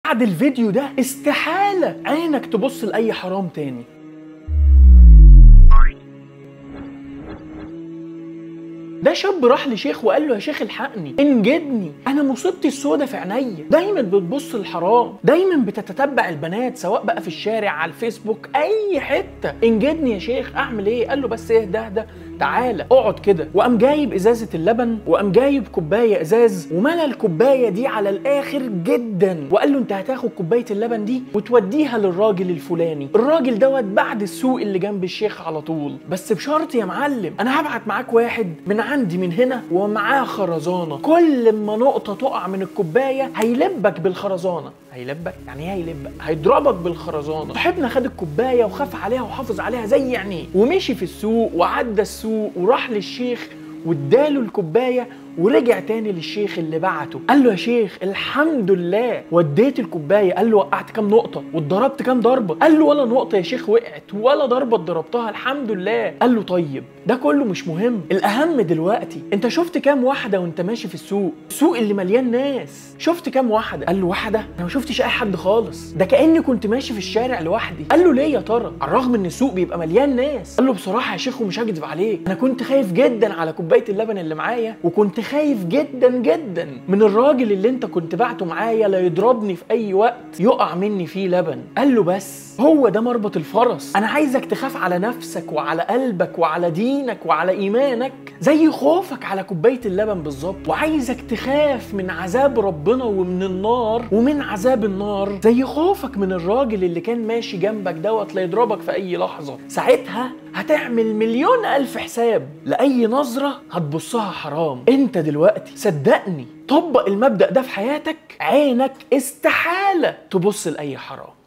بعد الفيديو ده استحالة عينك تبص لأي حرام تاني ده شاب راح لشيخ وقال له يا شيخ الحقني انجدني انا مصيبتي السودة في عينيا دايما بتبص للحرام دايما بتتتبع البنات سواء بقى في الشارع على الفيسبوك اي حته انجدني يا شيخ اعمل ايه قال له بس ايه ده ده تعالى اقعد كده وقام جايب ازازه اللبن وقام جايب كوبايه ازاز وملى الكوبايه دي على الاخر جدا وقال له انت هتاخد كوبايه اللبن دي وتوديها للراجل الفلاني الراجل دوت بعد السوق اللي جنب الشيخ على طول بس بشرط يا معلم انا هبعت معاك واحد من عندي من هنا ومعاه خرزانه كل ما نقطه تقع من الكوبايه هيلبك بالخرزانه هيلبك يعني ايه هيلبك هيضربك بالخرزانه صاحبنا خد الكوبايه وخاف عليها وحافظ عليها زي عينيه ومشي في السوق وعدى السوق وراح للشيخ واداله الكوبايه ورجع تاني للشيخ اللي بعته قال له يا شيخ الحمد لله وديت الكوبايه قال له وقعت كام نقطه واتضربت كام ضربه قال له ولا نقطه يا شيخ وقعت ولا ضربه اتضربتها الحمد لله قال له طيب ده كله مش مهم الاهم دلوقتي انت شفت كام واحده وانت ماشي في السوق السوق اللي مليان ناس شفت كام واحده قال له واحده انا ما شفتش اي حد خالص ده كاني كنت ماشي في الشارع لوحدي قال له ليه يا ترى على الرغم ان السوق بيبقى مليان ناس قال له بصراحه يا شيخ ومش هكذب عليك انا كنت خايف جدا على كوبايه اللبن اللي معايا وكنت خايف جدا جدا من الراجل اللي انت كنت بعته معايا لا يضربني في اي وقت يقع مني فيه لبن قال له بس هو ده مربط الفرس انا عايزك تخاف على نفسك وعلى قلبك وعلى دينك وعلى ايمانك زي خوفك على كوبايه اللبن بالظبط وعايزك تخاف من عذاب ربنا ومن النار ومن عذاب النار زي خوفك من الراجل اللي كان ماشي جنبك دوت لا يضربك في اي لحظه ساعتها هتعمل مليون الف حساب لاي نظره هتبصها حرام انت دلوقتي صدقني طبق المبدا ده في حياتك عينك استحاله تبص لاي حرام